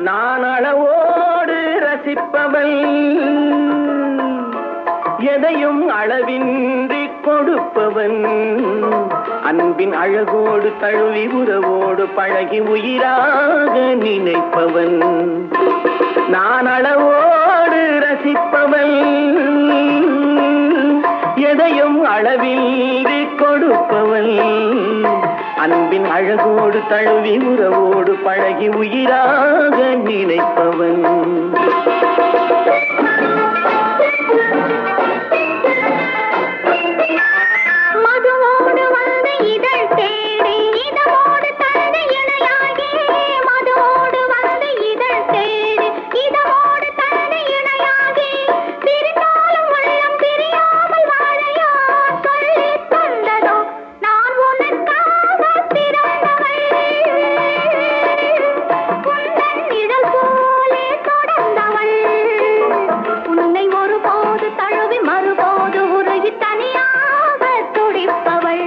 நான் அளவோடு ரசிப்பவள் எதையும் அளவின்றி கொடுப்பவன் அன்பின் அழகோடு தழுவி உறவோடு பழகி உயிராக நினைப்பவன் நான் அளவோடு ரசிப்பவள் எதையும் அளவின்றி கொடுப்பவள் அன்பின் அழகோடு தழுவி உறவோடு பழகி உயிராக நினைப்பவன் மதுவோடு வந்த இதழ் தேடி இதமோடு தந்த இணையாகி மதுவோடு வந்த இதழ் தேடி இதமோடு தந்த இணையாகி பிரிந்தாலும் உள்ளம் பிரியாமல் வாழையா சொல்லி தந்ததோ நான் உனக்காக பிறந்தவள் உந்தன் நிழல் போலே தொடர்ந்தவள் உன்னை ஒருபோது தழுவி மறுபோது உருகி தனியாக துடிப்பவள்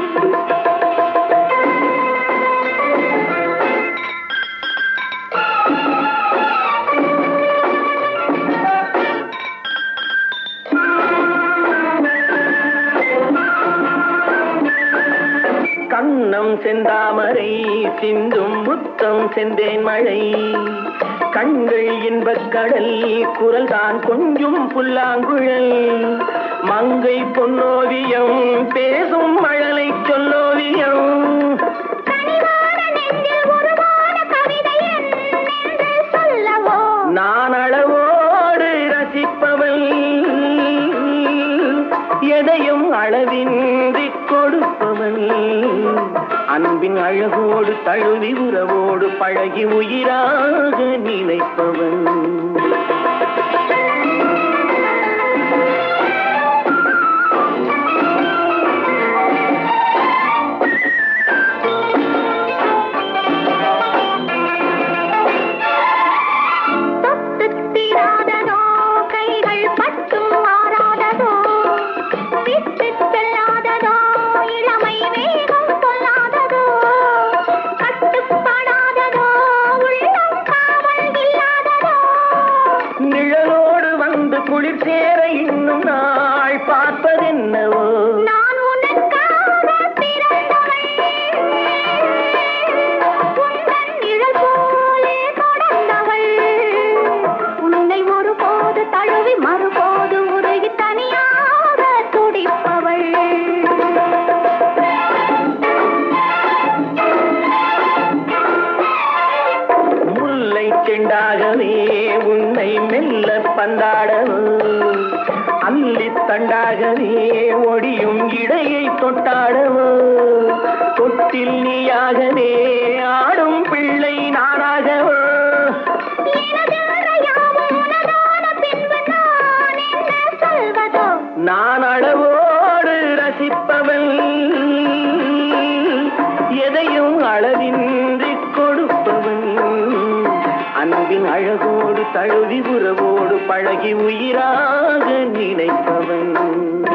கண்ணம் செந்தாமரை சிந்தும் முத்தம் செந்தேன் மழை கண்கள் இன்பக் கடல் குரல் தான் கொஞ்சம் புல்லாங்குழல் மங்கை பொன்னோவியம் பேசும் மழலை சொல்லோவியம் கனிவான நெஞ்சில் உருவான கவிதை என்னென்று சொல்லவோ நான் அளவோடு ரசிப்பவள் எதையும் அளவின்றி கொடுப்பவள் அன்பின் அழகோடு தழுவி உறவோடு பழகி உயிராக நினைப்பவள் தொட்டு தீராததோ கைகள் பட்டும் மாறாததோ விட்டு செல்லாததோ இளமை வேகம் சொல்லாததோ கட்டுப்படாததோ உள்ளம் காவல் இல்லாததோ நிழலோடு வந்து குளிர் சேர இன்னும் நாள் பார்ப்பதென்னவோ நான் உனக்காக பிறந்தவள் உந்தன் நிழல் போலே தொடர்ந்தவள் உன்னை ஒருபோது தழுவி மறுபோது உருகி தனியாக துடிப்பவள் முல்லை செண்டாகவே உன்னை மெல்ல பந்தாடவோ அல்லி தண்டாகவே ஒடியும் இடையை தொட்டாடவோ தொட்டில் நீயாகவே ஆடும் பிள்ளை நானாகவோ எனது அறையாவும் உனதான பின்பு நான் என்ன சொல்வதோ நான் அளவோடு ரசிப்பவள் எதையும் அளவின்றி கொடுப்பவள் அன்பின் அழகோடு தழுவி உறவோடு பழகி உயிராக நினைப்பவன்